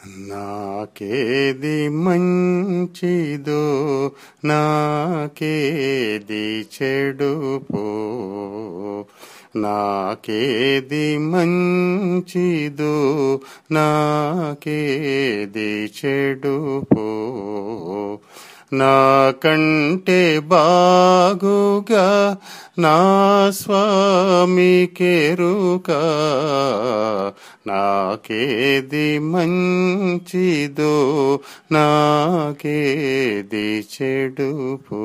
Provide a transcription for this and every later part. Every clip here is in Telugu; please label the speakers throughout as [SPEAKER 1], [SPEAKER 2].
[SPEAKER 1] నాకేది మంచిదో నాకేది చెడుపో నాకేది మంచిదో నాకేది చెడుపో నాకంటే బాగుగా నా స్వామి కెరుక నాకేది మంచిదో నాకేది చెడుపో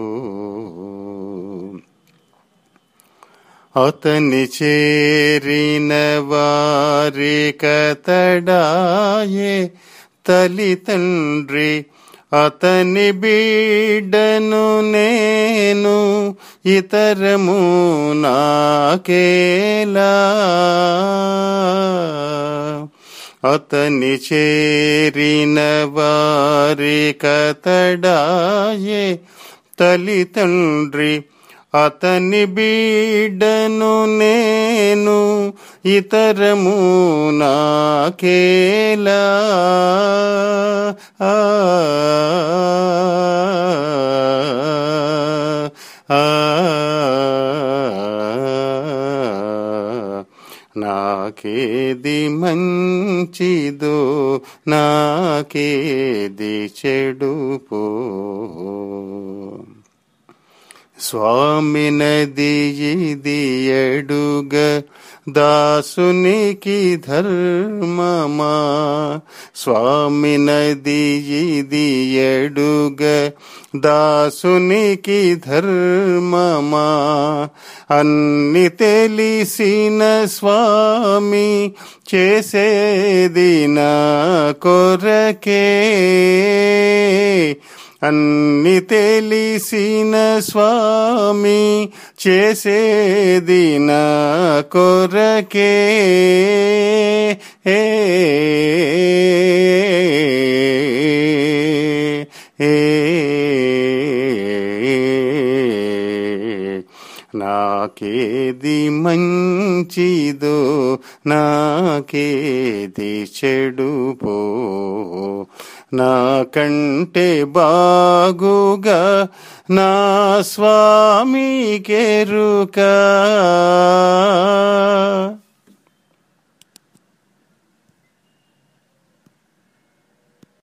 [SPEAKER 1] అతని చేరిన వారి కతడాయే తల్లి తండ్రి అతని బీడను నేను ఇతరము నాకేలా అతని చేరిన వారి కతడాయే తల్లి తండ్రి అతని బీడను నేను ఇతరము నాకేలా ఆ, ఆ, నాకేది మంచిదో నాకేది చెడుపో స్వామి నది ఇది ఎడుగ దాసునికి ధర్మమా స్వామి నది ఇది ఎడుగ దాసునికి ధర్మమా అన్ని తెలిసిన స్వామి చేసేది నా కొరకే అన్ని తెలిసిన స్వామి చేసేది నా కొరకే ఏ ఏ నాకేది మంచిదో నాకేది చెడుపో నాకంటే బాగుగా నా స్వామి కెరుక